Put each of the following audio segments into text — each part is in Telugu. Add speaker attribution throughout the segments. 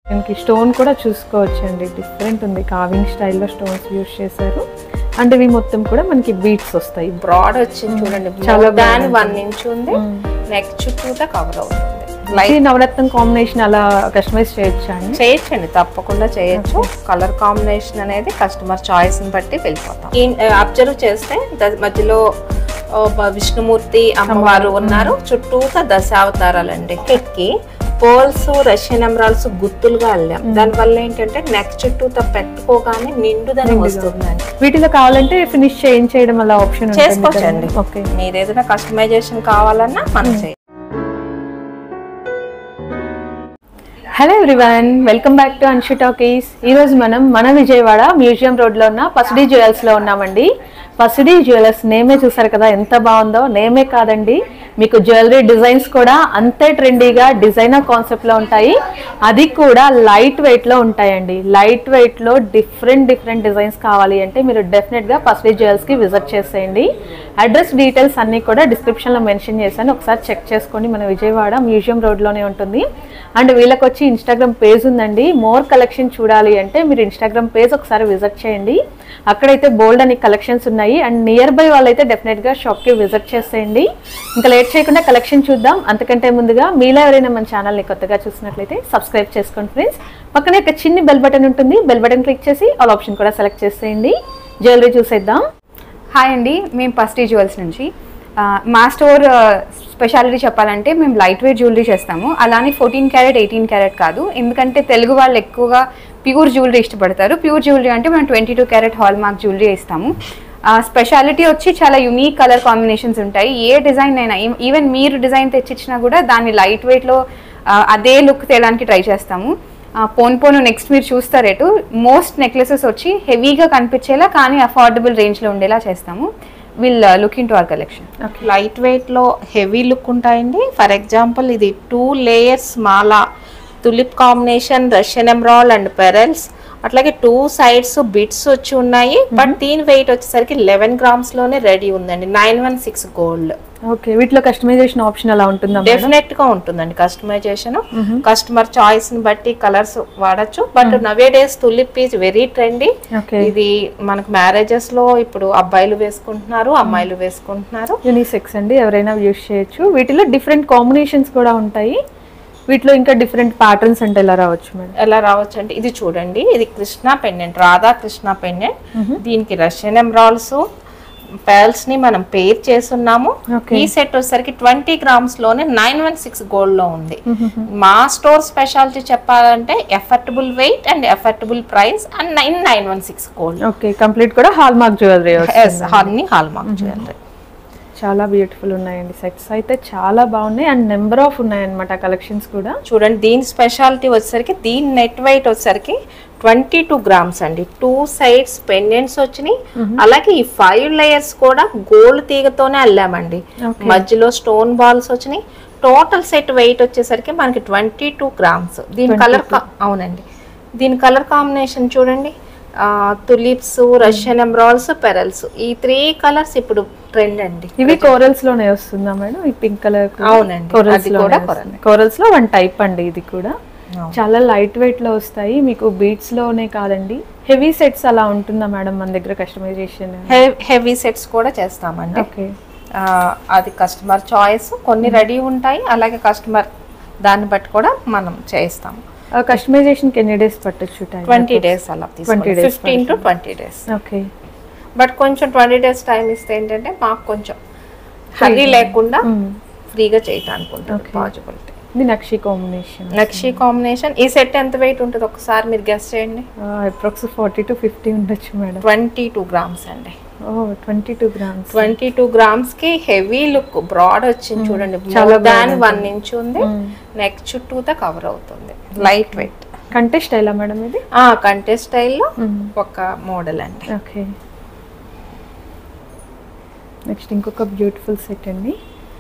Speaker 1: దీనికి స్టోన్ కూడా చూసుకోవచ్చు అండి డిఫరెంట్ ఉంది కావింగ్ స్టైల్లో స్టోన్స్ యూస్ చేశారు అండ్ ఇవి మొత్తం కూడా మనకి బీట్స్ వస్తాయి
Speaker 2: బ్రాడ్ వచ్చింది చూడండి
Speaker 1: చాలా
Speaker 2: చాలా దాన్
Speaker 1: బాగుంది.
Speaker 2: వన్ ఇంచ్ ఉంది నెక్ చుట్టూతా కవర్ అవుతుంది
Speaker 1: ఈ
Speaker 2: లైట్
Speaker 1: నవరత్నం కాంబినేషన్ అలా కస్టమైజ్ చేయొచ్చా అండి
Speaker 2: చేయొచ్చండి తప్పకుండా చేయొచ్చు కలర్ కాంబినేషన్ అనేది కస్టమర్ చాయిస్ ని బట్టి వెళ్ళిపోతాం అబ్జర్వ్ చేస్తే ద- మధ్యలో ఓ బ- విష్ణుమూర్తి అమ్మవారు ఉన్నారు చుట్టూతా దశావతారాలండి కి పోల్స్ రష్యన్ ఎమరాల్స్ గుత్తులుగా అల్లాం దానివల్ల ఏంటంటే నెక్ చుట్టూతా పెట్టుకోగానే నిండుదనం వస్తుందండి
Speaker 1: వీటిలో కావాలంటే ఫినిష్ చేయించేయడం అలా ఆప్షన్
Speaker 2: చేసుకోవచ్చండి
Speaker 1: ఓకే
Speaker 2: మీరు ఏదైనా కస్టమైజేషన్ కావాలన్నా మనం చేయాలి
Speaker 1: hello everyone welcome back to Anshu Talkies ఈరోజు మనం మన విజయవాడ మ్యూజియం రోడ్లో ఉన్న పసిడి జ్యువెల్స్లో ఉన్నామండి పసిడి జ్యువెలర్స్ నేమే చూసారు కదా ఎంత బాగుందో నేమే కాదండి మీకు జ్యువెలరీ డిజైన్స్ కూడా అంతే ట్రెండీగా డిజైనర్ కాన్సెప్ట్లో ఉంటాయి అది కూడా లైట్ వెయిట్లో ఉంటాయండి లైట్ వెయిట్లో డిఫరెంట్ డిఫరెంట్ డిజైన్స్ కావాలి అంటే మీరు డెఫినెట్గా పసిడి జ్యువెల్స్కి విజిట్ చేసేయండి అడ్రస్ డీటెయిల్స్ అన్నీ కూడా డిస్క్రిప్షన్లో మెన్షన్ చేశాను ఒకసారి చెక్ చేసుకోండి మన విజయవాడ మ్యూజియం రోడ్లోనే ఉంటుంది అండ్ వీళ్ళకి వచ్చి ఇన్స్టాగ్రామ్ పేజ్ ఉందండి మోర్ కలెక్షన్ చూడాలి అంటే మీరు ఇన్స్టాగ్రామ్ పేజ్ ఒకసారి విజిట్ చేయండి అక్కడైతే బోల్డ్ అని కలెక్షన్స్ ఉన్నాయి అండ్ నియర్ బై వాళ్ళైతే డెఫినెట్గా షాప్కి విజిట్ చేసేయండి ఇంకా లేట్ చేయకుండా కలెక్షన్ చూద్దాం అంతకంటే ముందుగా మీలో ఎవరైనా మన ఛానల్ని కొత్తగా చూసినట్లయితే సబ్స్క్రైబ్ చేసుకోండి ఫ్రెండ్స్ పక్కనే ఒక చిన్ని బెల్ బటన్ ఉంటుంది బెల్ బటన్ క్లిక్ చేసి ఆల్ ఆప్షన్ కూడా సెలెక్ట్ చేసేయండి జ్యువెలరీ చూసేద్దాం
Speaker 3: హాయ్ అండి మేము పస్టీ జ్యువెల్స్ నుంచి ఆ, మా స్టోర్ ఆ, స్పెషాలిటీ చెప్పాలంటే మేము లైట్ వెయిట్ జ్యువెలరీ చేస్తాము అలానే ఫోర్టీన్ క్యారెట్ ఎయిటీన్ క్యారెట్ కాదు ఎందుకంటే తెలుగు వాళ్ళు ఎక్కువగా ప్యూర్ జ్యువెలరీ ఇష్టపడతారు ప్యూర్ జ్యువెలరీ అంటే మేము twenty two carat hallmark jewellery ఇస్తాము స్పెషాలిటీ వచ్చి చాలా యునీక్ కలర్ కాంబినేషన్స్ ఉంటాయి ఏ డిజైన్ అయినా ఈవెన్ మీరు డిజైన్ తెచ్చిచ్చినా కూడా దాన్ని లైట్ వెయిట్లో అదే లుక్ తేయడానికి ట్రై చేస్తాము ఆ, పోన్ పోను నెక్స్ట్ మీరు చూస్తారేటు మోస్ట్ నెక్లెసెస్ వచ్చి హెవీగా కనిపించేలా కానీ అఫోర్డబుల్ రేంజ్లో ఉండేలా చేస్తాము will look in to our collection
Speaker 2: light weight లో హెవీ లుక్ ఉంటాయండి ఫర్ ఎగ్జాంపుల్ ఇది టూ లేయర్స్ మాలా tulip combination Russian emerald and pearls అట్లాగే టూ సైడ్స్ బిట్స్ వచ్చి ఉన్నాయి బట్ దీని వెయిట్ వచ్చేసరికి లెవెన్ గ్రామ్స్ లోనే రెడీ ఉందండి nine one six gold
Speaker 1: okay వీటిలో కస్టమైజేషన్ ఆప్షన్ అలా ఉంటుందా మేడం?
Speaker 2: డెఫినెట్ గా ఉంటుందండి కస్టమైజేషన్ కస్టమర్ చాయిస్ ని బట్టి కలర్స్ వాడచ్చు but nowadays tulip is very trendy
Speaker 1: okay
Speaker 2: ఇది మనకు మ్యారేజెస్ లో ఇప్పుడు అబ్బాయిలు వేసుకుంటున్నారు అమ్మాయిలు వేసుకుంటున్నారు
Speaker 1: యూనిసెక్స్ అండి ఎవరైనా యూస్ చేయొచ్చు వీటిలో డిఫరెంట్ కాంబినేషన్స్ కూడా ఉంటాయి వీటిలో ఇంకా డిఫరెంట్ ప్యాటర్న్స్ అంటే ఎలా రావచ్చు మేడం
Speaker 2: ఎలా రావచ్చు అంటే ఇది చూడండి ఇది కృష్ణ పెండెంట్ రాధా కృష్ణ పెండెంట్ దీనికి రష్యన్ ఎమరాల్స్ పెర్ల్స్ ని మనం పేర్ చేస్తున్నాము
Speaker 1: Okay.
Speaker 2: ఈ సెట్ వచ్చేసరికి ట్వంటీ గ్రామ్స్ లోనే నైన్ వన్ సిక్స్ గోల్డ్ లో ఉంది మా స్టోర్ స్పెషాలిటీ చెప్పాలంటే affordable weight and affordable price and nine nine one six gold
Speaker 1: okay complete కూడా హాల్ మార్క్ జ్యువెలరీ
Speaker 2: అన్ని హాల్ మార్క్ జ్యువెలరీ
Speaker 1: చాలా బ్యూటిఫుల్ ఉన్నాయండి సెట్స్ అయితే చాలా బాగున్నాయి అండ్ నెంబర్ ఆఫ్ ఉన్నాయన్నమాట కలెక్షన్స్ కూడా
Speaker 2: చూడండి దీని స్పెషాలిటీ వచ్చేసరికి దీని నెట్ వెయిట్ వచ్చేసరికి ట్వంటీ టూ గ్రామ్స్ అండి టూ సైడ్స్ పెండెంట్స్ వచ్చినాయి అలాగే ఈ ఫైవ్ లేయర్స్ కూడా గోల్డ్ తీగతోనే అల్లామండి
Speaker 1: Okay.
Speaker 2: మధ్యలో స్టోన్ బాల్స్ వచ్చినాయి టోటల్ సెట్ వెయిట్ వచ్చేసరికి మనకి ట్వంటీ టూ గ్రామ్స్ దీని కలర్ అవునండి దీని కలర్ కాంబినేషన్ చూడండి తులిప్స్ రష్యన్ ఎమరాల్స్ పెరల్స్ ఈ త్రీ కలర్స్ ఇప్పుడు ట్రెండ్ అండి
Speaker 1: ఇవి కోరల్స్ లోనే వస్తుందా మేడం ఈ పింక్ కలర్
Speaker 2: అవునండి.
Speaker 1: కోరల్స్
Speaker 2: అది కూడా coral.
Speaker 1: కోరల్స్ లో వన్ టైప్ అండి ఇది కూడా
Speaker 2: అవును.
Speaker 1: చాలా లైట్ వెయిట్ లో వస్తాయి మీకు బీట్స్ లోనే కాదండి హెవీ సెట్స్ అలా ఉంటుందా మేడం మన దగ్గర కస్టమైజేషన్
Speaker 2: హెవీ సెట్స్ కూడా చేస్తామండి
Speaker 1: ఓకే
Speaker 2: ఆ, అది కస్టమర్ చాయిస్ కొన్ని రెడీ ఉంటాయి అలాగే కస్టమర్ దాన్ని బట్టి కూడా మనం చేస్తాము
Speaker 1: కస్టమైజేషన్ కి ఎన్ని డేస్ పట్టొచ్చు టైం
Speaker 2: ట్వంటీ డేస్ అలా
Speaker 1: 20 days
Speaker 2: fifteen to twenty days
Speaker 1: okay
Speaker 2: but కొంచెం ట్వంటీ డేస్ టైం ఇస్తే ఏంటంటే మాకు కొంచెం హరీ లేకుండా ఫ్రీగా చేయటానికి ఉంటుంది
Speaker 1: Okay.
Speaker 2: పాసిబిలిటీ
Speaker 1: ఇది నక్షి కాంబినేషన్
Speaker 2: నక్షి కాంబినేషన్ ఈ సెట్ ఎంత వెయిట్ ఉంటుంది ఒకసారి మీరు గెస్ట్ చేయండి
Speaker 1: అప్రాక్స్ ఫార్టీ టు ఫిఫ్టీ ఉండొచ్చు మేడం
Speaker 2: ట్వంటీ టూ గ్రామ్స్ అండి
Speaker 1: oh twenty two grams
Speaker 2: twenty two grams కి హెవీ లుక్ బ్రాడ్ వచ్చింది చూడండి
Speaker 1: చాలా
Speaker 2: దాని వన్ ఇంచ్ ఉంది నెక్ చుట్టూతా కవర్ అవుతుంది లైట్ వెయిట్
Speaker 1: కంటెస్ట్ ఎలా మేడం ఇది
Speaker 2: ఆ కంటే స్టైల్లో ఒక మోడల్ అండి
Speaker 1: ఓకే నెక్స్ట్ ఇంకొక బ్యూటిఫుల్ సెట్ అండి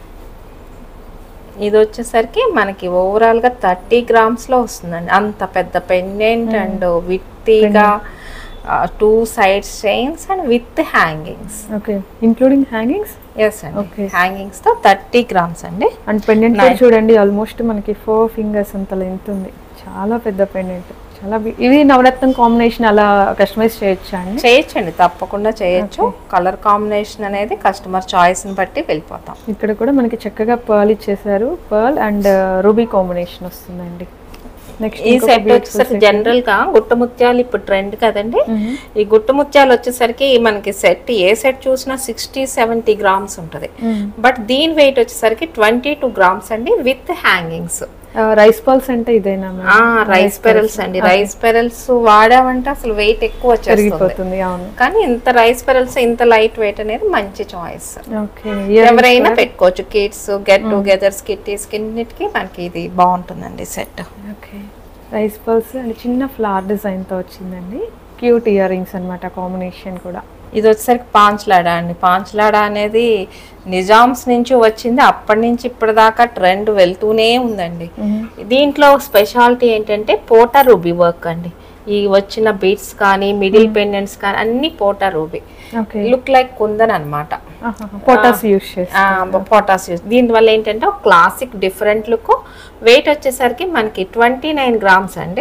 Speaker 2: ఇది వచ్చేసరికి మనకి ఓవరాల్ గా థర్టీ గ్రామ్స్ లో వస్తుందండి అంత పెద్ద పెండెంట్ అండ్ విత్తిగా two side chains and with hangings
Speaker 1: okay including hangings
Speaker 2: yes అండి
Speaker 1: Okay.
Speaker 2: హ్యాంగింగ్స్ తో థర్టీ గ్రామ్స్ అండి
Speaker 1: అండ్ పెండెంట్
Speaker 2: Nice.
Speaker 1: చూడండి ఆల్మోస్ట్ మనకి ఫోర్ ఫింగర్స్ అంత లెంత్ ఉంది చాలా పెద్ద పెండెంట్ చాలా బి- ఇవి నవరత్నం కాంబినేషన్ అలా కస్టమైజ్ చేయొచ్చా అండి
Speaker 2: చేయొచ్చండి తప్పకుండా చేయొచ్చు కలర్ కాంబినేషన్ అనేది కస్టమర్ చాయిస్ ని బట్టి వెళ్ళిపోతాం
Speaker 1: ఇక్కడ కూడా మనకి చక్కగా పర్ల్ ఇచ్చేసారు పర్ల్ అండ్ రూబీ కాంబినేషన్ వస్తుందండి నెక్స్ట్
Speaker 2: ఈ సెట్ వచ్చేసరికి జనరల్ గా గుట్ట ముత్యాలు ఇప్పుడు ట్రెండ్ కదండి ఈ గుట్ట ముత్యాలు వచ్చేసరికి మనకి సెట్ ఏ సెట్ చూసినా సిక్స్టీ సెవెంటీ గ్రామ్స్ ఉంటది బట్ దీని వెయిట్ వచ్చేసరికి ట్వంటీ టూ గ్రామ్స్ అండి విత్ హ్యాంగింగ్స్
Speaker 1: రైస్ పల్స్ అంటే ఇదేనా
Speaker 2: ఆ రైస్ పెరల్స్ అండి రైస్ పెరల్స్ వాడామంటే అసలు వెయిట్ ఎక్కువ వచ్చేస్తుంది
Speaker 1: పెరిగిపోతుంది అవును
Speaker 2: కానీ ఇంత రైస్ పెరల్స్ ఇంత లైట్ వెయిట్ అనేది మంచి చాయిస్
Speaker 1: ఓకే
Speaker 2: ఎవరైనా పెట్టుకోవచ్చు కిడ్స్ గెట్ టుగెదర్స్ కిట్టీస్ కిన్నిటికి మనకి ఇది బాగుంటుందండి set
Speaker 1: okay rice pearls and చిన్న ఫ్లవర్ డిజైన్ తో వచ్చిందండి క్యూట్ ఇయర్ రింగ్స్ అనమాట కాంబినేషన్ కూడా
Speaker 2: ఇది వచ్చేసరికి పాంచ్లాడా అండి పాంచ్లాడా అనేది నిజామ్స్ నుంచి వచ్చింది అప్పటి నుంచి ఇప్పటిదాకా ట్రెండ్ వెళ్తూనే ఉందండి దీంట్లో స్పెషాలిటీ ఏంటంటే పోటా రూబీ వర్క్ అండి ఈ వచ్చిన బీట్స్ కానీ మిడిల్ పెండెంట్స్ కానీ అన్ని పోటా ruby
Speaker 1: okay
Speaker 2: look like kundan అనమాట
Speaker 1: పొటాస్ యూస్ చేసి
Speaker 2: పొటాసియం దీనివల్ల ఏంటంటే ఒక క్లాసిక్ డిఫరెంట్ లుక్ వెయిట్ వచ్చేసరికి మనకి ట్వంటీ నైన్ గ్రామ్స్ అండి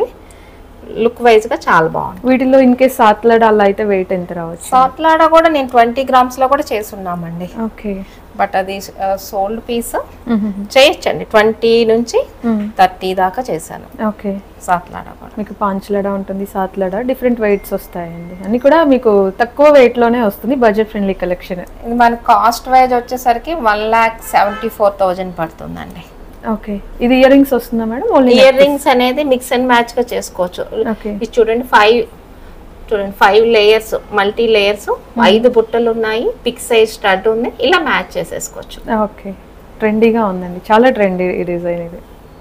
Speaker 2: లుక్ వైజ్ గా చాలా బాగుంది
Speaker 1: వీటిలో ఇన్ కేస్ సాత్లడ్ అలా అయితే వెయిట్ ఎంత రావచ్చు
Speaker 2: సాట్లాడ కూడా నేను ట్వంటీ గ్రామ్స్ లో కూడా చేసున్నామండి
Speaker 1: ఓకే
Speaker 2: బట్ అది సోల్డ్ పీస్ చేయొచ్చండి ట్వంటీ నుంచి థర్టీ దాకా చేశాను
Speaker 1: ఓకే
Speaker 2: సాట్లాడ కూడా
Speaker 1: మీకు పాంచులడ ఉంటుంది సాత్లడ డిఫరెంట్ వెయిట్స్ వస్తాయండి అన్ని కూడా మీకు తక్కువ weight లోనే వస్తుంది బడ్జెట్ ఫ్రెండ్లీ కలెక్షన్
Speaker 2: ఇది మన కాస్ట్ వైజ్ వచ్చేసరికి one lakh seventy four thousand పడుతుందండి
Speaker 1: ఓకే ఇది ఇయర్ రింగ్స్ వస్తుందా మేడం ఓన్లీ
Speaker 2: ఇయర్ రింగ్స్ అనేది మిక్స్ అండ్ మ్యాచ్ గా చేసుకోవచ్చు
Speaker 1: ఓకే
Speaker 2: ఇది చూడండి ఫైవ్ చూడండి ఫైవ్ లేయర్స్ మల్టీ లేయర్స్ ఐదు బుట్టలు ఉన్నాయి పిక్ సైజ్ స్టడ్ ఉంది ఇలా మ్యాచ్ చేసేసుకోవచ్చు
Speaker 1: ఓకే ట్రెండీగా ఉందండి చాలా ట్రెండీ ఈ డిజైన్ ఇది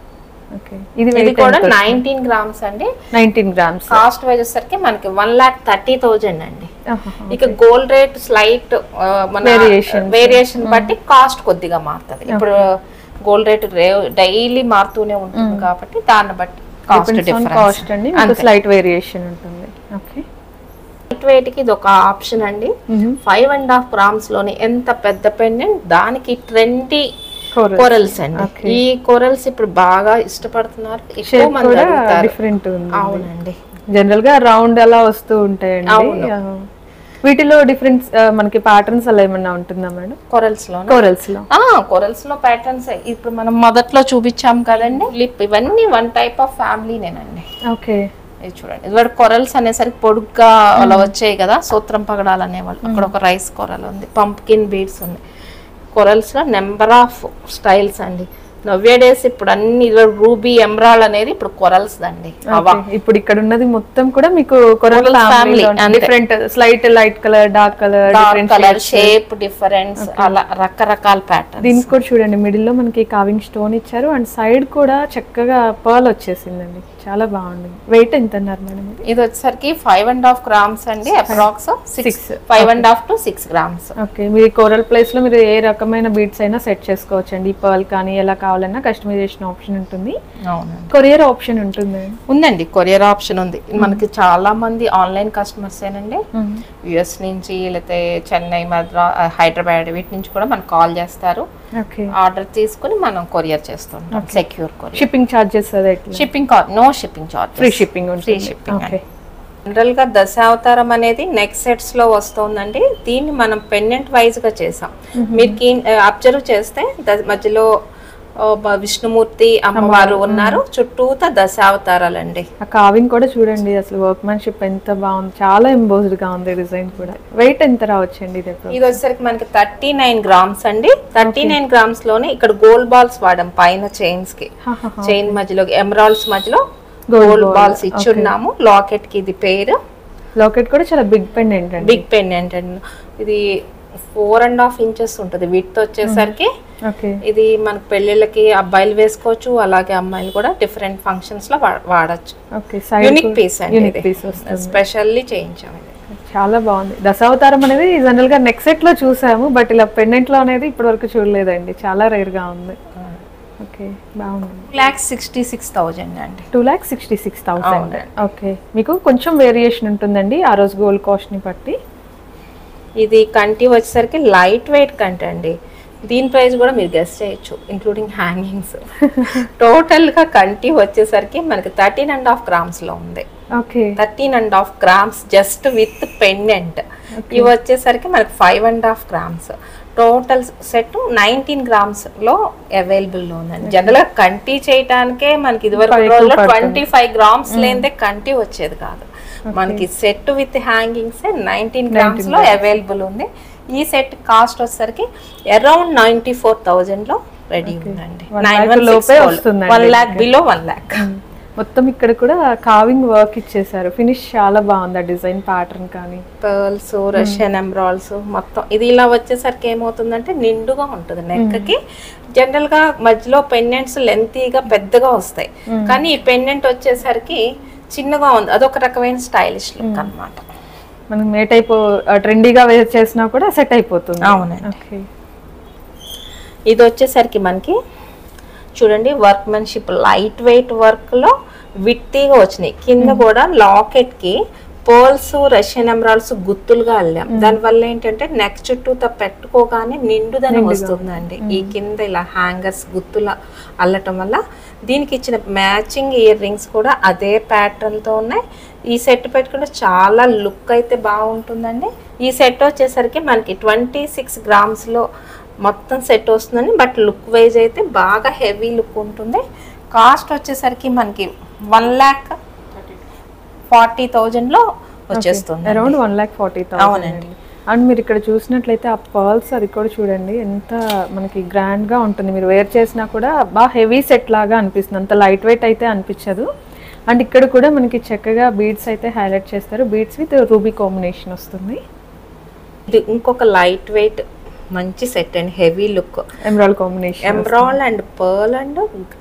Speaker 1: ఓకే ఇది
Speaker 2: ఇది కూడా నైన్టీన్ గ్రామ్స్ అండి
Speaker 1: నైన్టీన్ గ్రామ్స్
Speaker 2: కాస్ట్ వైజ్ వచ్చేసరికి మనకి వన్ లాక్ థర్టీ థౌజండ్ అండి ఇక గోల్డ్ రేట్ స్లైట్ మన
Speaker 1: Variations.
Speaker 2: వేరియేషన్ బట్టి కాస్ట్ కొద్దిగా మారుతుంది ఇప్పుడు గోల్డ్ రేట్ డైలీ మారుతూనే ఉంటుంది కాబట్టి దాన్ని బట్టి కాస్ట్ డిఫరెన్స్
Speaker 1: కాస్ట్ అండి మీకు స్లైట్ వేరియేషన్ ఉంటుంది ఓకే
Speaker 2: లైట్ వెయిట్ కి ఇది ఒక ఆప్షన్ అండి ఫైవ్ అండ్ హాఫ్ గ్రామ్స్ లోని ఎంత పెద్ద పెండెంట్ దానికి ట్వంటీ కొరల్స్ అండి ఈ కొరల్స్ ఇప్పుడు బాగా ఇష్టపడుతున్నారు ఎక్కువ
Speaker 1: షేప్
Speaker 2: మంది
Speaker 1: కూడా
Speaker 2: అడుగుతారు
Speaker 1: డిఫరెంట్ ఉంది
Speaker 2: అవునండి
Speaker 1: జనరల్ గా రౌండ్ అలా వస్తూ ఉంటాయండి
Speaker 2: అవును.
Speaker 1: ఆ. వీటిలో డిఫరెంట్ మనకి ప్యాటర్న్స్ అలా ఏమన్నా ఉంటుందా మేడం
Speaker 2: కొరల్స్ లో
Speaker 1: కోరల్స్ లో
Speaker 2: కొరల్స్ లో ప్యాటర్న్స్ ఇప్పుడు మనం మొదట్లో చూపించాం కదండి లిప్ ఇవన్నీ వన్ టైప్ ఆఫ్ ఫ్యామిలీనేనండి
Speaker 1: ఓకే
Speaker 2: ఇది చూడండి ఇది కొరల్స్ అనేసరికి పొడుగ్గా అలా వచ్చాయి కదా సూత్రం పగడాలు అనేవాళ్ళు అక్కడ ఒక రైస్ కొరల్ ఉంది పంప్కిన్ బీడ్స్ ఉంది కొరల్స్ లో నెంబర్ ఆఫ్ స్టైల్స్ అండి నవ్వే డేస్ ఇప్పుడు అన్ని రూబీ ఎమరాల్ అనేది ఇప్పుడు కొరల్స్ అండి అవా
Speaker 1: Okay. ఇప్పుడు ఇక్కడ ఉన్నది మొత్తం కూడా మీకు కొరల్
Speaker 2: Coral family,
Speaker 1: ఫ్యామిలీ
Speaker 2: అంతే.
Speaker 1: Different slight light colour dark colour
Speaker 2: dark
Speaker 1: different
Speaker 2: colour shape difference అలా రకరకాల ప్యాటర్న్
Speaker 1: దీనికి కూడా చూడండి మిడిల్ లో మనకి కావింగ్ స్టోన్ ఇచ్చారు అండ్ సైడ్ కూడా చక్కగా పర్ల్ వచ్చేసిందండి చాలా బాగుంది వెయిట్ ఎంత అన్నారు మేడం ఇది
Speaker 2: ఇది వచ్చేసరికి ఫైవ్ అండ్ హాఫ్ గ్రామ్స్ అండి approx six
Speaker 1: Six.
Speaker 2: Five and half to six grams
Speaker 1: okay మీరు కోరల్ ప్లేస్ లో మీరు ఏ రకమైన బీడ్స్ అయినా సెట్ చేసుకోవచ్చు అండి పర్ల్ కానీ ఎలా కావాలన్నా కస్టమైజేషన్ ఆప్షన్ ఉంటుంది
Speaker 2: అవునండి
Speaker 1: కొరియర్ ఆప్షన్ ఉంటుంది
Speaker 2: ఉందండి కొరియర్ ఆప్షన్ ఉంది మనకి చాలా మంది ఆన్లైన్ కస్టమర్స్ ఏనండి యుఎస్ నుంచి లేకపోతే చెన్నై మద్రా హైదరాబాద్ వీటి నుంచి కూడా మనకు కాల్ చేస్తారు
Speaker 1: ఓకే
Speaker 2: ఆర్డర్ తీసుకుని మనం కొరియర్ చేస్తుంటాం సెక్యూర్ కొరియర్
Speaker 1: షిప్పింగ్ చార్జెస్ అదే ఎట్లా
Speaker 2: shipping no shipping charge
Speaker 1: free shipping
Speaker 2: free
Speaker 1: ఉంటుంది
Speaker 2: షిప్పింగ్
Speaker 1: ఓకే
Speaker 2: జనరల్ గా దశావతారం అనేది నెక్ సెట్స్ లో వస్తుందండి దీన్ని మనం పెండెంట్ వైజ్ గా చేసాం మీరు అబ్జర్వ్ చేస్తే ద- మధ్యలో ఆ, బ- విష్ణుమూర్తి అమ్మవారు ఉన్నారు చుట్టూత దశావతారాలండి
Speaker 1: ఆ కావింగ్ కూడా చూడండి అసలు వర్క్మెన్షిప్ ఎంత బాగుంది చాలా ఎంబోజ్డ్ గా ఉంది డిజైన్ కూడా వెయిట్ ఎంత రావచ్చండి ఇది
Speaker 2: ఇది వచ్చేసరికి మనకి థర్టీ నైన్ గ్రామ్స్ అండి థర్టీ నైన్ గ్రామ్స్ లోనే ఇక్కడ గోల్డ్ బాల్స్ వాడాం పైన చైన్స్ కి చైన్ మధ్యలో ఎమరాల్డ్స్ మధ్యలో గోల్డ్ బాల్స్ ఇచ్చున్నాము లాకెట్ కి ఇది పేరు
Speaker 1: లాకెట్ కూడా చాలా బిగ్ పెండెంట్ అండి
Speaker 2: బిగ్ పెండెంట్ అండి ఇది ఫోర్ అండ్ హాఫ్ ఇంచెస్ ఉంటుంది విత్ వచ్చేసరికి
Speaker 1: ఓకే
Speaker 2: ఇది మనకు పెళ్ళిళ్ళకి అబ్బాయిలు వేసుకోవచ్చు అలాగే అమ్మాయిలు కూడా డిఫరెంట్ ఫంక్షన్స్ లో వా- వాడచ్చు
Speaker 1: ఓకే సైడ్
Speaker 2: యూనిక్ పీస్ అండి
Speaker 1: యూనిక్ పీస్ వస్తుంది
Speaker 2: స్పెషల్లీ చేయించాం ఇది
Speaker 1: చాలా బాగుంది దశావతారం అనేది జనరల్ గా నెక్ సెట్ లో చూసాము బట్ ఇలా పెండెంట్ లో అనేది ఇప్పటి వరకు చూడలేదండి చాలా రేర్ గా ఉంది ఓకే బాగుంది
Speaker 2: ల్యాక్ సిక్స్టీ సిక్స్ థౌజండ్ అండి
Speaker 1: two lakh sixty six thousand
Speaker 2: అవునండి.
Speaker 1: ఓకే మీకు కొంచెం వేరియేషన్ ఉంటుందండి ఆ రోజు గోల్డ్ కాస్ట్ ని బట్టి
Speaker 2: ఇది కంటి వచ్చేసరికి లైట్ వెయిట్ కంటి అండి దీని ప్రైస్ కూడా మీరు గెస్ట్ చేయొచ్చు ఇంక్లూడింగ్ హ్యాంగింగ్స్ టోటల్గా కంటి వచ్చేసరికి మనకి థర్టీన్ అండ్ హాఫ్ గ్రామ్స్లో ఉంది
Speaker 1: okay
Speaker 2: thirteen and half grams just with pendant ఇవి వచ్చేసరికి మనకి five and half grams total set nineteen grams లో అవైలబుల్ లో ఉందండి జనరల్ గా కంటి చేయటానికే మనకి ఇదివరకు
Speaker 1: Five
Speaker 2: రోజుల్లో
Speaker 1: పడుతుంది.
Speaker 2: ట్వంటీ ఫైవ్ గ్రామ్స్ లేదే కంటి వచ్చేది కాదు మనకి set with hangings nineteen grams లో అవైలబుల్ ఉంది ఈ సెట్ కాస్ట్ వచ్చేసరికి అరౌండ్ నైన్టీ ఫోర్ థౌజండ్ లో రెడీ ఉందండి
Speaker 1: One
Speaker 2: నైన్
Speaker 1: lakh
Speaker 2: వన్
Speaker 1: లోపే వస్తుందండి.
Speaker 2: One lakh below one lakh
Speaker 1: మొత్తం ఇక్కడ కూడా కావింగ్ వర్క్ ఇచ్చేసారు ఫినిష్ చాలా బాగుంది ఆ డిజైన్ ప్యాటర్న్ కానీ
Speaker 2: పర్ల్స్ రష్యన్ ఎంబ్రాయిల్స్ మొత్తం ఇది ఇలా వచ్చేసరికి ఏమవుతుందంటే నిండుగా ఉంటుంది నెక్ కి జనరల్ గా మధ్యలో పెండెంట్స్ లెంతీగా పెద్దగా వస్తాయి కానీ ఈ పెండెంట్ వచ్చేసరికి చిన్నగా ఉంది అదొక రకమైన స్టైలిష్ లుక్ అన్నమాట
Speaker 1: మనం ఏ టైప్ ట్రెండీగా వేర్ చేసినా కూడా సెట్ అయిపోతుంది
Speaker 2: అవునండి.
Speaker 1: ఓకే
Speaker 2: ఇది వచ్చేసరికి మనకి చూడండి వర్క్మెన్షిప్ లైట్ వెయిట్ వర్క్ లో విట్టిగా వచ్చినాయి కింద కూడా లాకెట్ కి పర్ల్స్ రష్యన్ ఎమరాల్స్ గుత్తులుగా అల్లాం దానివల్ల ఏంటంటే నెక్ చుట్టూ పెట్టుకోగానే నిండుదనం వస్తుందండి ఈ కింద ఇలా హ్యాంగర్స్ గుత్తుల అల్లటం వల్ల దీనికి ఇచ్చిన మ్యాచింగ్ ఇయర్ రింగ్స్ కూడా అదే pattern తో ఉన్నాయి ఈ సెట్ పెట్టుకుంటే చాలా లుక్ అయితే బాగుంటుందండి ఈ సెట్ వచ్చేసరికి మనకి ట్వంటీ సిక్స్ గ్రామ్స్లో మొత్తం సెట్ వస్తుందండి బట్ లుక్ వైజ్ అయితే బాగా హెవీ లుక్ ఉంటుంది కాస్ట్ వచ్చేసరికి మనకి వన్ ల్యాక్ ఫార్టీ థౌజండ్లో వచ్చేస్తుంది
Speaker 1: around one lakh forty thousand
Speaker 2: అవునండి.
Speaker 1: అండ్ మీరు ఇక్కడ చూసినట్లయితే ఆ పర్ల్స్ అది కూడా చూడండి ఎంత మనకి గ్రాండ్ గా ఉంటుంది మీరు వేర్ చేసినా కూడా బాగా హెవీ సెట్ లాగా అనిపిస్తుంది అంత లైట్ వెయిట్ అయితే అనిపించదు అండ్ ఇక్కడ కూడా మనకి చక్కగా బీడ్స్ అయితే హైలైట్ చేస్తారు బీడ్స్ విత్ రూబీ కాంబినేషన్ వస్తుంది
Speaker 2: ఇది ఇంకొక లైట్ వెయిట్ మంచి సెట్ అండి heavy look
Speaker 1: emerald combination
Speaker 2: emerald and pearl and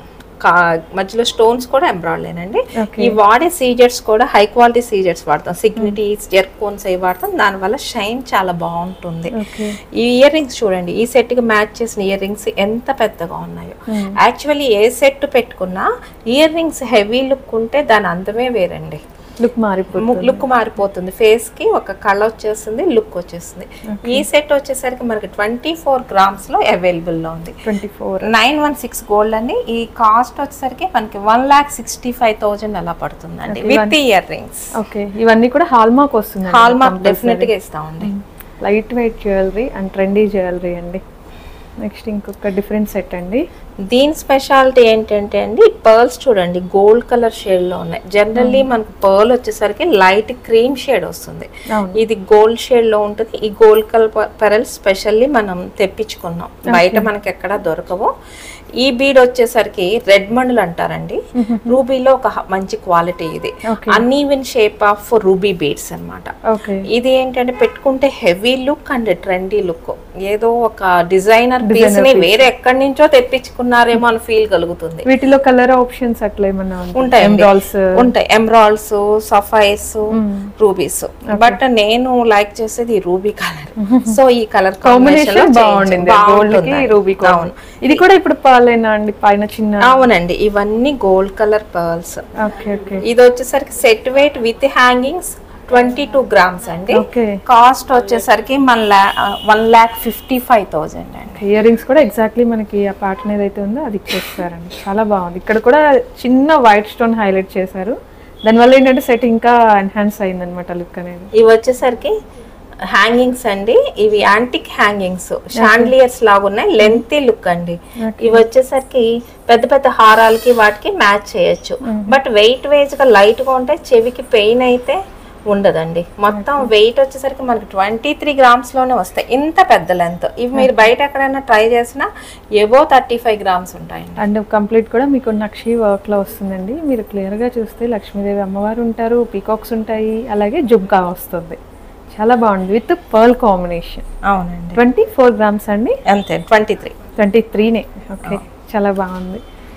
Speaker 2: మధ్యలో స్టోన్స్ కూడా ఎంబ్రాయిడేనండి
Speaker 1: Okay.
Speaker 2: ఈ వాడే సీజర్స్ కూడా హై క్వాలిటీ సీజర్స్ వాడతాం సిగ్నిటీస్ జెర్కోన్స్ అవి వాడతాం దానివల్ల షైన్ చాలా బాగుంటుంది
Speaker 1: ఓకే
Speaker 2: ఈ ఇయర్ రింగ్స్ చూడండి ఈ సెట్ కి మ్యాచ్ చేసిన ఇయర్ రింగ్స్ ఎంత పెద్దగా ఉన్నాయో యాక్చువల్లీ ఏ సెట్ పెట్టుకున్నా ఇయర్ రింగ్స్ హెవీ లుక్ ఉంటే దాని అందమే వేరండి
Speaker 1: లుక్ మారిపోతుంది
Speaker 2: లుక్ మారిపోతుంది ఫేస్ కి ఒక కళ వచ్చేస్తుంది లుక్ వచ్చేస్తుంది ఈ సెట్ వచ్చేసరికి మనకి ట్వంటీ ఫోర్ గ్రామ్స్ లో అవైలబుల్ లో ఉంది
Speaker 1: twenty four
Speaker 2: nine one six gold అండి ఈ కాస్ట్ వచ్చేసరికి మనకి one lakh sixty five thousand అలా పడుతుందండి విత్ ఇయర్ రింగ్స్
Speaker 1: ఓకే ఇవన్నీ కూడా హాల్ మార్క్ వస్తుంది
Speaker 2: హాల్ మార్క్ డెఫినెట్ గా ఇస్తామండి
Speaker 1: light weight jewellery and trendy jewellery అండి నెక్స్ట్ ఇంకొక డిఫరెంట్ సెట్ అండి
Speaker 2: దీని స్పెషాలిటీ ఏంటంటే అండి పర్ల్స్ చూడండి గోల్డ్ కలర్ షేడ్ లో ఉన్నాయి జనరల్లీ మనకు పర్ల్ వచ్చేసరికి లైట్ క్రీమ్ షేడ్ వస్తుంది
Speaker 1: అవును.
Speaker 2: ఇది గోల్డ్ షేడ్ లో ఉంటుంది ఈ గోల్డ్ కలర్ పెరల్స్ స్పెషల్లీ మనం తెప్పించుకున్నాం బయట మనకి ఎక్కడ దొరకవు ఈ బీడ్ వచ్చేసరికి రెడ్ మండల్ అంటారండి రూబీలో ఒక హ- మంచి క్వాలిటీ ఇది
Speaker 1: Okay.
Speaker 2: Uneven shape of ruby beads అన్నమాట
Speaker 1: ఓకే
Speaker 2: ఇది ఏంటంటే పెట్టుకుంటే heavy look and trendy look ఏదో ఒక డిజైనర్ పీస్ ని వేరే ఎక్కడి నుంచో తెప్పించుకున్నారేమో అని ఫీల్ కలుగుతుంది
Speaker 1: వీటిలో కలర్ ఆప్షన్స్ అట్లా ఏమన్నా
Speaker 2: ఉంటాయి
Speaker 1: ఎమ్రాల్స్
Speaker 2: ఉంటాయి ఎమరాల్డ్స్ సఫైస్ రూబీస్ బట్ నేను లైక్ చేసేది రూబీ కలర్ సో ఈ కలర్
Speaker 1: కాంబినేషన్ బాగుండింది గోల్డ్ కి రూబీ
Speaker 2: అవును
Speaker 1: ఇది కూడా ఇప్పుడు పాలేనా అండి పైన చిన్న
Speaker 2: అవునండి ఇవన్నీ gold colour pearls
Speaker 1: okay okay
Speaker 2: ఇది వచ్చేసరికి set weight with hangings twenty two grams అండి
Speaker 1: ఓకే
Speaker 2: కాస్ట్ వచ్చేసరికి మన one lakh fifty five thousand అండి
Speaker 1: ఇయర్ రింగ్స్ కూడా ఎగ్జాక్ట్లీ మనకి ఆ ప్యాటర్న్ ఏదైతే ఉందో అది ఇచ్చేస్తారండి చాలా బాగుంది ఇక్కడ కూడా చిన్న వైట్ స్టోన్ హైలైట్ చేశారు దానివల్ల ఏంటంటే సెట్ ఇంకా ఎన్హాన్స్ అయింది అనమాట లుక్ అనేది
Speaker 2: ఇవి వచ్చేసరికి హ్యాంగింగ్స్ అండి ఇవి యాంటిక్ హ్యాంగింగ్స్ షాండ్లియర్స్ లాగా ఉన్నాయి లెంతీ లుక్ అండి ఇవి వచ్చేసరికి పెద్ద పెద్ద హారాలకి వాటికి మ్యాచ్ చేయొచ్చు బట్ వెయిట్ వైజ్ గా లైట్ గా ఉంటే చెవికి పెయిన్ అయితే ఉండదండి మొత్తం వెయిట్ వచ్చేసరికి మనకి ట్వంటీ త్రీ గ్రామ్స్ లోనే వస్తాయి ఇంత పెద్ద లెంత్ ఇవి మీరు బయట ఎక్కడైనా ట్రై చేసినా ఏవో థర్టీ ఫైవ్ గ్రామ్స్ ఉంటాయండి
Speaker 1: అండ్ కంప్లీట్ కూడా మీకు నక్షి వర్క్ లో వస్తుందండి మీరు క్లియర్ గా చూస్తే లక్ష్మీదేవి అమ్మవారు ఉంటారు పీకాక్స్ ఉంటాయి అలాగే జుబ్కా వస్తుంది చాలా బాగుంది విత్ పర్ల్ కాంబినేషన్
Speaker 2: అవునండి
Speaker 1: ట్వంటీ ఫోర్ గ్రామ్స్ అండి
Speaker 2: అంతే ట్వంటీ త్రీ
Speaker 1: ట్వంటీ త్రీనే ఓకే చాలా బాగుంది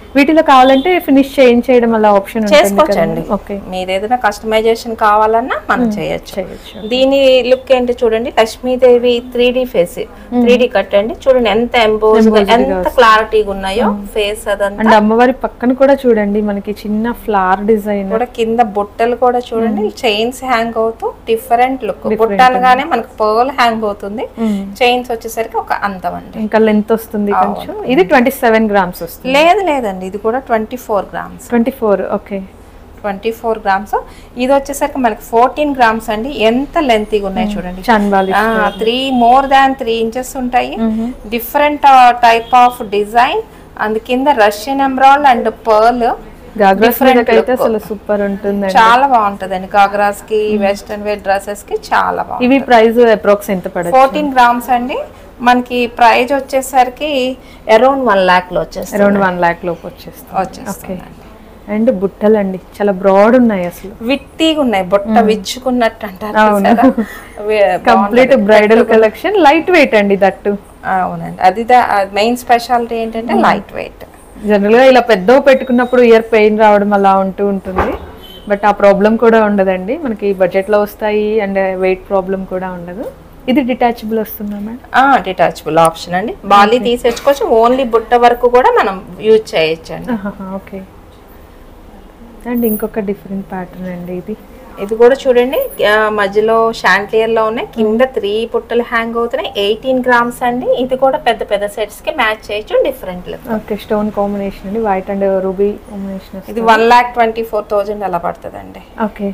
Speaker 1: వీటిలో కావాలంటే ఫినిష్ చేయించేయడం అలా ఆప్షన్
Speaker 2: చేసుకోవచ్చండి
Speaker 1: ఓకే
Speaker 2: మీరు ఏదైనా కస్టమైజేషన్ కావాలన్నా మనం చేయొచ్చు
Speaker 1: చేయొచ్చు
Speaker 2: దీని లుక్ ఏంటి చూడండి Lakshmidevi three D face three D cut అండి చూడండి ఎంత ఎంబోజ్ ఎంత క్లారిటీగా ఉన్నాయో ఫేస్ అదంతా
Speaker 1: అండ్ అమ్మవారి పక్కన కూడా చూడండి మనకి చిన్న ఫ్లవర్ డిజైన్
Speaker 2: కూడా కింద బుట్టలు కూడా చూడండి చైన్స్ హ్యాంగ్ అవుతూ డిఫరెంట్ లుక్ బుట్ట అనగానే మనకు పర్ల్ హ్యాంగ్ అవుతుంది చైన్స్ వచ్చేసరికి ఒక అందం అండి
Speaker 1: ఇంకా లెంత్ వస్తుంది కొంచెం ఇది ట్వంటీ సెవెన్ గ్రామ్స్ వస్తుంది
Speaker 2: లేదు లేదండి ఇది కూడా twenty four grams
Speaker 1: twenty four okay
Speaker 2: twenty four grams ఇది వచ్చేసరికి మనకి ఫోర్టీన్ గ్రామ్స్ అండి ఎంత లెంతీగా ఉన్నాయి చూడండి
Speaker 1: చాన్బాలి
Speaker 2: three more than three inches ఉంటాయి డిఫరెంట్ టైప్ ఆఫ్ డిజైన్ అందు కింద రష్యన్ ఎంబ్రాయిడ్ అండ్ పర్ల్
Speaker 1: గాగ్రాస్ అయితే అసలు సూపర్ ఉంటుందండి
Speaker 2: చాలా బాగుంటదండి గాగ్రాస్ కి వెస్టర్న్ వేర్ డ్రెస్సెస్ కి చాలా బాగుంది
Speaker 1: ఇవి ప్రైస్ అప్రాక్స్ ఎంత పడదు
Speaker 2: ఫోర్టీన్ గ్రామ్స్ అండి మనకి ప్రైజ్ వచ్చేసరికి అరౌండ్ వన్ లాక్ లో వచ్చేస్తుంది
Speaker 1: అరౌండ్ వన్ లాక్ లోపు వచ్చేస్తుంది ఓకే
Speaker 2: వచ్చేస్తుంది
Speaker 1: అండ్ బుట్టలు అండి చాలా బ్రాడ్ ఉన్నాయి అసలు
Speaker 2: విట్టిగా ఉన్నాయి బొట్ట విచ్చుకున్నట్టు అంటారు
Speaker 1: అవును.
Speaker 2: చూసారా? వే-
Speaker 1: complete bridal collection light weight అండి దట్టు
Speaker 2: అవునండి అది మెయిన్ స్పెషాలిటీ ఏంటంటే లైట్ వెయిట్
Speaker 1: జనరల్ గా ఇలా పెద్ద పెట్టుకున్నప్పుడు ఇయర్ పెయిన్ రావడం అలా ఉంటూ ఉంటుంది బట్ ఆ ప్రాబ్లం కూడా ఉండదండి మనకి బడ్జెట్ లో వస్తాయి అండ్ వెయిట్ ప్రాబ్లం కూడా ఉండదు ఇది డిటాచబుల్ వస్తుందా మేడం
Speaker 2: డిటాచబుల్ ఆప్షన్ అండి బాలీ తీసేసుకోవచ్చు ఓన్లీ బుట్ట వరకు కూడా మనం యూజ్ చేయొచ్చు అండి
Speaker 1: ఓకే అండ్ ఇంకొక డిఫరెంట్ ప్యాటర్న్ అండి ఇది
Speaker 2: ఇది కూడా చూడండి ఆ, మధ్యలో షాంట్లియర్ లో ఉన్నాయి కింద త్రీ పుట్టలు హ్యాంగ్ అవుతున్నాయి ఎయిటీన్ గ్రామ్స్ అండి ఇది కూడా పెద్ద పెద్ద సెట్స్ కి మ్యాచ్ చేయొచ్చు different look
Speaker 1: okay stone combination అండి వైట్ అండ్ రూబీ కాంబినేషన్
Speaker 2: ఇది one lakh twenty four thousand అలా పడుతుందండి
Speaker 1: ఓకే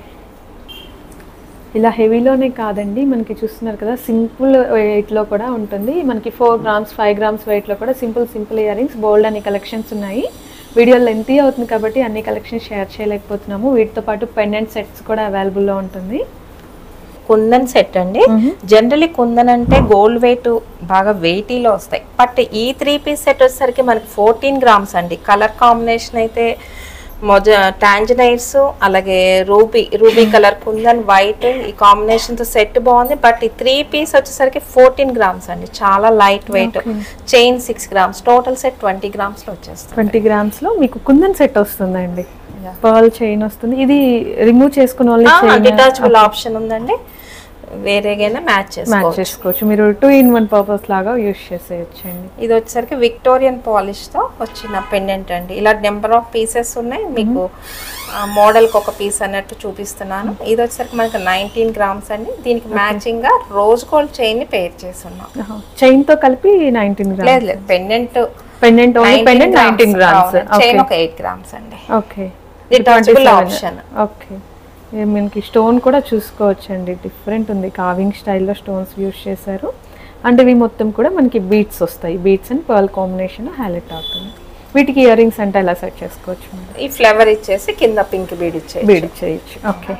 Speaker 1: ఇలా హెవీలోనే కాదండి మనకి చూస్తున్నారు కదా సింపుల్ వెయిట్లో కూడా ఉంటుంది మనకి ఫోర్ గ్రామ్స్ ఫైవ్ గ్రామ్స్ వెయిట్లో కూడా simple simple ear rings bold అనే కలెక్షన్స్ ఉన్నాయి వీడియో లెంతీ అవుతుంది కాబట్టి అన్ని కలెక్షన్స్ షేర్ చేయలేకపోతున్నాము వీటితో పాటు పెండెంట్ సెట్స్ కూడా అవైలబుల్లో ఉంటుంది
Speaker 2: కుందన్ సెట్ అండి జనరలీ కుందన్ అంటే గోల్డ్ వెయిట్ బాగా వెయిటీలో వస్తాయి బట్ ఈ త్రీ పీస్ సెట్ వచ్చేసరికి మనకి ఫోర్టీన్ గ్రామ్స్ అండి కలర్ కాంబినేషన్ అయితే మొజ టాంజనైట్స్ అలాగే ruby ruby colour kundan white ఈ కాంబినేషన్ తో సెట్ బాగుంది బట్ ఈ త్రీ పీస్ వచ్చేసరికి ఫోర్టీన్ గ్రామ్స్ అండి చాలా light weight chain six grams total set twenty grams లో వచ్చేస్తుంది
Speaker 1: ట్వంటీ గ్రామ్స్లో మీకు కుందన్ సెట్ వస్తుందండి పర్ల్ చైన్ వస్తుంది ఇది రిమూవ్ చేసుకున్న వాళ్ళు
Speaker 2: డిటాచబుల్ ఆప్షన్ ఉందండి వేరేగైనా మ్యాచ్
Speaker 1: మ్యాచ్
Speaker 2: చేసుకోవచ్చు
Speaker 1: చేసుకోవచ్చు మీరు టూ ఇన్ వన్ పర్పస్ లాగా యూస్ చేసేయచ్చండి
Speaker 2: ఇది వచ్చేసరికి విక్టోరియన్ పాలిష్ తో వచ్చిన పెండెంట్ అండి ఇలా నెంబర్ ఆఫ్ పీసెస్ ఉన్నాయి మీకు మోడల్ కి ఒక పీస్ అన్నట్టు చూపిస్తున్నాను ఇది వచ్చేసరికి మనకి నైన్టీన్ గ్రామ్స్ అండి దీనికి మ్యాచింగ్ గా రోజ్ గోల్డ్ చైన్ ని పేర్ చేసి ఉన్నాం
Speaker 1: చైన్ తో కలిపి నైన్టీన్ గ్రామ్స్
Speaker 2: లేదు లేదు pendant
Speaker 1: pendant only pendant nineteen grams
Speaker 2: chain ఒక ఎయిట్ గ్రామ్స్ అండి
Speaker 1: ఓకే
Speaker 2: డిటాచబుల్ ఆప్షన్
Speaker 1: ఓకే మనకి స్టోన్ కూడా చూసుకోవచ్చు అండి డిఫరెంట్ ఉంది కావింగ్ స్టైల్లో స్టోన్స్ యూస్ చేశారు అండ్ ఇవి మొత్తం కూడా మనకి బీట్స్ వస్తాయి beads and pearl combination highlight అవుతుంది వీటికి ఇయర్ రింగ్స్ అంటే ఎలా సెట్ చేసుకోవచ్చు మనం
Speaker 2: ఈ ఫ్లేవర్ ఇచ్చేసి కింద పింక్ బీడ్ ఇచ్చేసి
Speaker 1: బీడ్ చేయొచ్చు ఓకే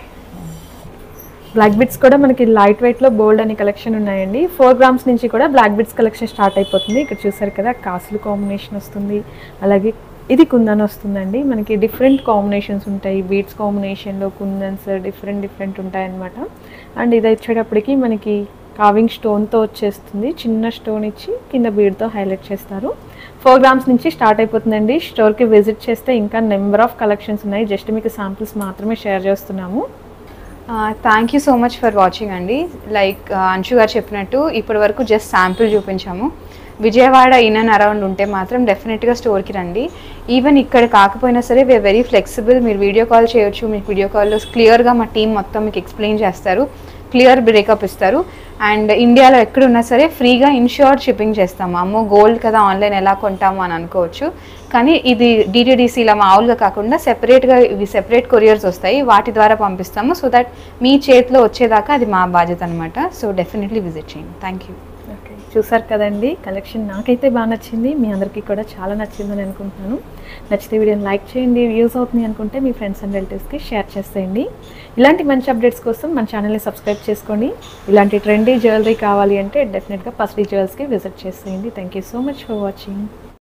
Speaker 1: బ్లాక్ బిట్స్ కూడా మనకి లైట్ వెయిట్లో బోల్డ్ అనే కలెక్షన్ ఉన్నాయండి ఫోర్ గ్రామ్స్ నుంచి కూడా బ్లాక్ బిట్స్ కలెక్షన్ స్టార్ట్ అయిపోతుంది ఇక్కడ చూసారు కదా కాసులు కాంబినేషన్ వస్తుంది అలాగే ఇది కుందన్ వస్తుందండి మనకి డిఫరెంట్ కాంబినేషన్స్ ఉంటాయి బీట్స్ కాంబినేషన్లో కుందన్స్ డిఫరెంట్ డిఫరెంట్ ఉంటాయి అన్నమాట అండ్ ఇది వచ్చేటప్పటికి మనకి కావింగ్ స్టోన్తో వచ్చేస్తుంది చిన్న స్టోన్ ఇచ్చి కింద బీడ్తో హైలైట్ చేస్తారు ఫోర్ గ్రామ్స్ నుంచి స్టార్ట్ అయిపోతుందండి స్టోర్కి విజిట్ చేస్తే ఇంకా నెంబర్ ఆఫ్ కలెక్షన్స్ ఉన్నాయి జస్ట్ మీకు శాంపిల్స్ మాత్రమే షేర్ చేస్తున్నాము
Speaker 3: thank you so much for watching అండి లైక్ అంశు గారు చెప్పినట్టు ఇప్పటి వరకు జస్ట్ శాంపుల్ చూపించాము విజయవాడ ఇన్ అండ్ అరౌండ్ ఉంటే మాత్రం డెఫినెట్గా స్టోర్కి రండి ఈవెన్ ఇక్కడ కాకపోయినా సరే వీఆర్ వెరీ ఫ్లెక్సిబుల్ మీరు వీడియో కాల్ చేయొచ్చు మీకు వీడియో కాల్లో క్లియర్గా మా టీం మొత్తం మీకు ఎక్స్ప్లెయిన్ చేస్తారు క్లియర్ బ్రేకప్ ఇస్తారు అండ్ ఇండియాలో ఎక్కడున్నా సరే ఫ్రీగా ఇన్ష్యూర్ షిప్పింగ్ చేస్తాము అమ్మో గోల్డ్ కదా ఆన్లైన్ ఎలా కొంటాము అని అనుకోవచ్చు కానీ ఇది డిటిడిసి ఇలా మామూలుగా కాకుండా సెపరేట్గా ఇవి సెపరేట్ కొరియర్స్ వస్తాయి వాటి ద్వారా పంపిస్తాము సో దట్ మీ చేతిలో వచ్చేదాకా అది మా బాధ్యత అనమాట సో డెఫినెట్లీ విజిట్ చేయండి థ్యాంక్ యూ
Speaker 1: ఓకే చూసారు కదండి కలెక్షన్ నాకైతే బాగా నచ్చింది మీ అందరికీ కూడా చాలా నచ్చిందని అనుకుంటున్నాను నచ్చితే వీడియోని లైక్ చేయండి యూస్ అవుతుంది అనుకుంటే మీ ఫ్రెండ్స్ అండ్ రిలేటివ్స్కి షేర్ చేసేయండి ఇలాంటి మంచి అప్డేట్స్ కోసం మన ఛానల్ని సబ్స్క్రైబ్ చేసుకోండి ఇలాంటి ట్రెండీ జ్యువెలరీ కావాలి అంటే డెఫినెట్గా పస్డీ జ్యువెల్స్కి విజిట్ చేసేయండి thank you so much for watching